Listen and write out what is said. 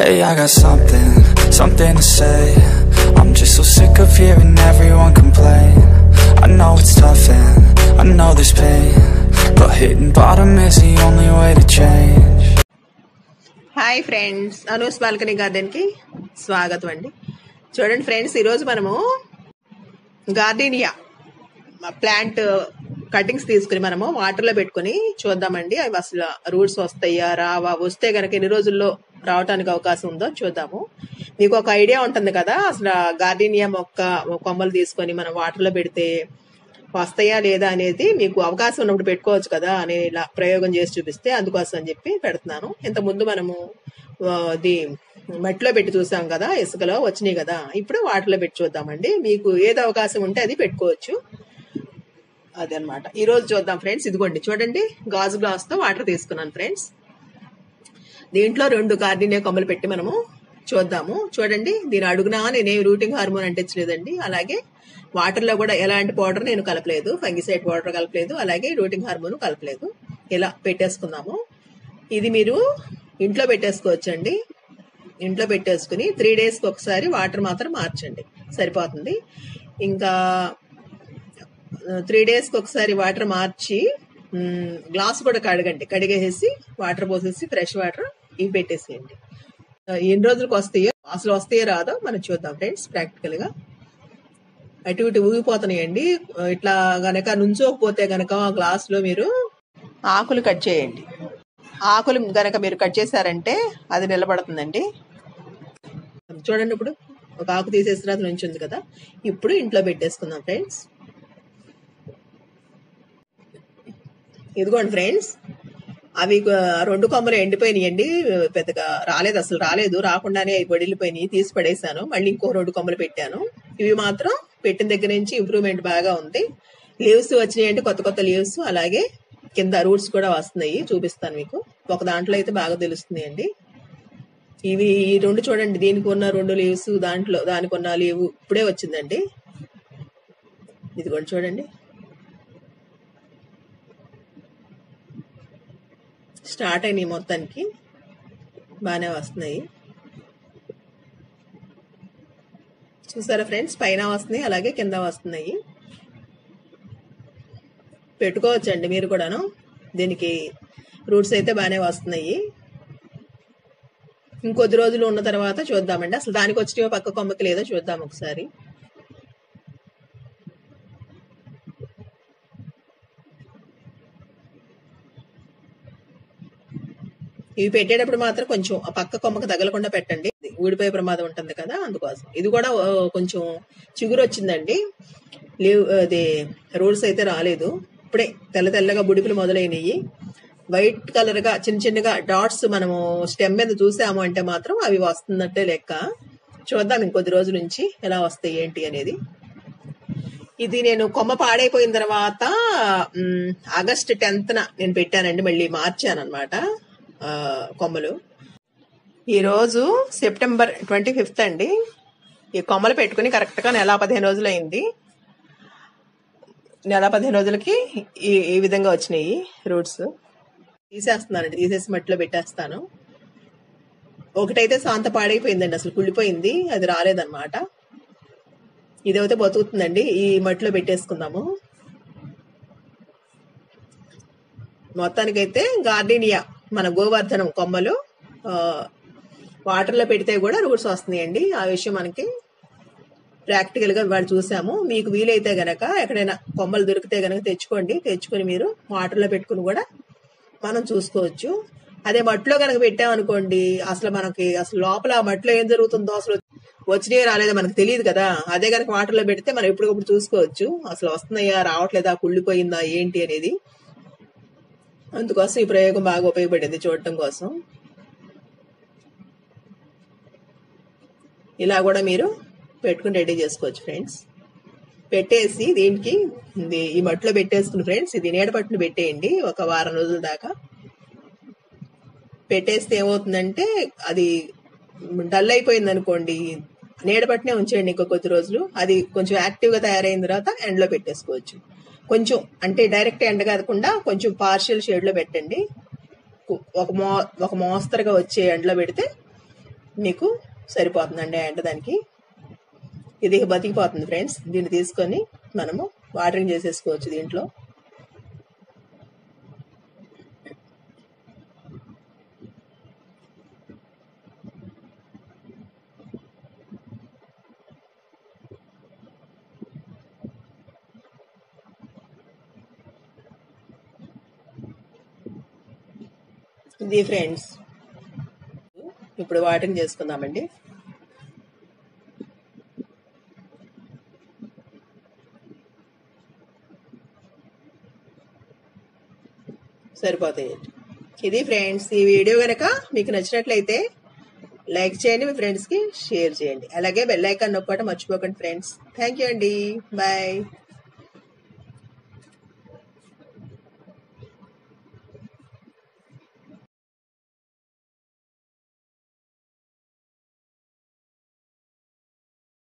Hey, I got something, something to say I'm just so sick of hearing everyone complain I know it's tough and I know there's pain But hitting bottom is the only way to change hi friends Anu's balcony గార్డెన్కి స్వాగతం అండి చూడండి friends ఈరోజు మనము gardenia plant cuttings తీసుకుని మనము వాటర్లో పెట్టుకుని చూద్దామండి అవి అసలు రూట్స్ వస్తాయా రావా వస్తే కనుక ఎన్ని రోజుల్లో రావడానికి అవకాశం ఉందో చూద్దాము మీకు ఒక ఐడియా ఉంటుంది కదా అసలు గార్డెనియా మొక్క కొమ్మలు తీసుకొని మనం వాటర్లో పెడితే వస్తాయా లేదా అనేది మీకు అవకాశం ఉన్నప్పుడు పెట్టుకోవచ్చు కదా అని ఇలా ప్రయోగం చేసి చూపిస్తే అందుకోసం అని చెప్పి పెడుతున్నాను ఇంత ముందు మనము ఆ, ఇది మట్టిలో పెట్టి చూసాం కదా ఇసుకలో వచ్చినాయి కదా ఇప్పుడు వాటర్లో పెట్టి చూద్దామండి మీకు ఏది అవకాశం ఉంటే అది పెట్టుకోవచ్చు అదనమాట ఈ రోజు చూద్దాం ఫ్రెండ్స్ ఇదిగోండి చూడండి గాజు గ్లాస్ తో వాటర్ తీసుకున్నాను ఫ్రెండ్స్ దీంట్లో రెండు గార్డినియా కొమ్మలు పెట్టి మనము చూద్దాము చూడండి దీని అడుగునా నేనేం రూటింగ్ హార్మోన్ అంటించలేదండి అలాగే వాటర్ లో కూడా ఎలాంటి పౌడర్ నేను కలపలేదు ఫంగిసైడ్ పౌడర్ కలపలేదు అలాగే రూటింగ్ హార్మోన్ కలపలేదు ఇలా పెట్టేసుకుందాము ఇది మీరు ఇంట్లో పెట్టేసుకోవచ్చండి ఇంట్లో పెట్టేసుకుని త్రీ డేస్కి ఒకసారి వాటర్ మాత్రం మార్చండి సరిపోతుంది ఇంకా త్రీ డేస్కి ఒకసారి వాటర్ మార్చి మ్, గ్లాస్ కూడా కడగండి కడిగేసేసి వాటర్ పోసేసి ఫ్రెష్ వాటర్ ఇవి పెట్టేసేయండి ఆ, ఎన్ని రోజులకు వస్తాయో అసలు వస్తాయో రాదో మనం చూద్దాం ఫ్రెండ్స్ ప్రాక్టికల్ గా అటు ఇటు ఊగిపోతున్నాయండి ఆ, ఇట్లా గనక నుంచోకపోతే గనక ఆ గ్లాస్ లో మీరు ఆకులు కట్ చేయండి ఆకులు గనక మీరు కట్ చేశారంటే అది నిలబడుతుందండి చూడండి ఇప్పుడు ఒక ఆకు తీసేసిన తర్వాత నుంచి ఉంది కదా ఇప్పుడు ఇంట్లో పెట్టేసుకుందాం ఫ్రెండ్స్ ఇదిగోండి ఫ్రెండ్స్ అవి ఆ, రెండు కొమ్మలు ఎండిపోయినాయండి పెద్దగా రాలేదు అసలు రాలేదు రాకుండానే అవి వడిలిపోయినాయి తీసి పడేశాను మళ్ళీ ఇంకో రెండు కొమ్మలు పెట్టాను ఇవి మాత్రం పెట్టిన దగ్గర నుంచి ఇంప్రూవ్మెంట్ బాగా ఉంది లీవ్స్ వచ్చినాయంటే కొత్త కొత్త లీవ్స్ అలాగే కింద రూట్స్ కూడా వస్తున్నాయి చూపిస్తాను మీకు ఒక దాంట్లో అయితే బాగా తెలుస్తుంది అండి ఇవి ఈ రెండు చూడండి దీనికి ఉన్న రెండు లీవ్స్ దాంట్లో దానికి ఉన్న లీవ్ ఇప్పుడే వచ్చిందండి ఇదిగోండి చూడండి స్టార్ట్ అయినాయి మొత్తానికి బాగానే వస్తున్నాయి చూసారా ఫ్రెండ్స్ పైన వస్తున్నాయి అలాగే కింద వస్తున్నాయి పెట్టుకోవచ్చండి మీరు కూడాను దీనికి రూట్స్ అయితే బాగానే వస్తున్నాయి ఇంకొద్ది రోజులు ఉన్న తర్వాత చూద్దామండి అసలు దానికి వచ్చిన పక్క కొమ్మకి లేదో చూద్దాం ఒకసారి ఇవి పెట్టేటప్పుడు మాత్రం కొంచెం ఆ పక్క కొమ్మకు తగలకుండా పెట్టండి ఊడిపోయే ప్రమాదం ఉంటుంది కదా అందుకోసం ఇది కూడా ఆ, కొంచెం చిగురు వచ్చిందండి లీవ్ అది రూట్స్ అయితే రాలేదు ఇప్పుడే తెల్ల తెల్లగా బుడిపులు మొదలైనవి వైట్ కలర్ గా చిన్న చిన్నగా డాట్స్ మనము స్టెమ్ మీద చూసాము అంటే మాత్రం అవి వస్తున్నట్టే లెక్క చూద్దాం ఇంకొద్ది రోజుల నుంచి ఎలా వస్తాయి ఏంటి అనేది ఇది నేను కొమ్మ పాడైపోయిన తర్వాత మ్, ఆగస్ట్ టెన్త్ న నేను పెట్టానండి మళ్ళీ మార్చాను అనమాట కొమ్మలు ఈ రోజు సెప్టెంబర్ ట్వంటీ ఫిఫ్త్ అండి ఈ కొమ్మలు పెట్టుకుని కరెక్ట్ గా నెల పదిహేను రోజులు అయింది నెల పదిహేను రోజులకి ఈ ఈ విధంగా వచ్చినాయి రూట్స్ తీసేస్తున్నానండి తీసేసి మట్టిలో పెట్టేస్తాను ఒకటైతే శాంత పాడైపోయిందండి అసలు కుళ్ళిపోయింది అది రాలేదన్నమాట ఇదైతే బతుకుతుందండి ఈ మట్టిలో పెట్టేసుకుందాము మొత్తానికైతే గార్డెనియా మన గోవర్ధనం కొమ్మలు ఆ, వాటర్లో పెడితే కూడా రూట్స్ వస్తున్నాయండి ఆ విషయం మనకి ప్రాక్టికల్ గా వాడు చూసాము మీకు వీలైతే గనక ఎక్కడైనా కొమ్మలు దొరికితే గనక తెచ్చుకోండి తెచ్చుకొని మీరు వాటర్లో పెట్టుకుని కూడా మనం చూసుకోవచ్చు అదే మట్టిలో కనుక పెట్టామనుకోండి అసలు మనకి అసలు లోపల ఆ మట్టిలో ఏం జరుగుతుందో అసలు వచ్చినాయో రాలేదో మనకు తెలియదు కదా అదే కనుక వాటర్లో పెడితే మనం ఎప్పటికప్పుడు చూసుకోవచ్చు అసలు వస్తున్నాయా రావట్లేదా కుళ్ళిపోయిందా ఏంటి అనేది అందుకోసం ఈ ప్రయోగం బాగా ఉపయోగపడింది చూడటం కోసం ఇలా కూడా మీరు పెట్టుకుని రెడీ చేసుకోవచ్చు ఫ్రెండ్స్ పెట్టేసి దీనికి ఇది ఈ మట్టిలో పెట్టేసుకుని ఫ్రెండ్స్ ఇది నీడ పట్టును పెట్టేయండి ఒక వారం రోజుల దాకా పెట్టేస్తే ఏమవుతుందంటే అది డల్ అయిపోయింది అనుకోండి నీడ పట్టునే ఉంచేయండి ఇంకో కొద్ది రోజులు అది కొంచెం యాక్టివ్ గా తయారైన తర్వాత ఎండలో పెట్టేసుకోవచ్చు కొంచెం అంటే డైరెక్ట్ ఎండ కాకుండా కొంచెం పార్షియల్ షేడ్ లో పెట్టండి ఒక మో ఒక మోస్తరుగా వచ్చే ఎండలో పెడితే మీకు సరిపోతుందండి అంటే దానికి ఇది బతికిపోతుంది ఫ్రెండ్స్ దీన్ని తీసుకొని మనము వాటరింగ్ చేసేసుకోవచ్చు దీంట్లో ఇది ఫ్రెండ్స్ ఇప్పుడు వాటరింగ్ చేసుకుందామండి సరిపోతాయి ఇది ఫ్రెండ్స్ ఈ వీడియో కనుక మీకు నచ్చినట్లయితే లైక్ చేయండి మీ ఫ్రెండ్స్కి షేర్ చేయండి అలాగే బెల్ ఐకాన్ నొక్కడం మర్చిపోకండి ఫ్రెండ్స్ థ్యాంక్ యూ అండి బాయ్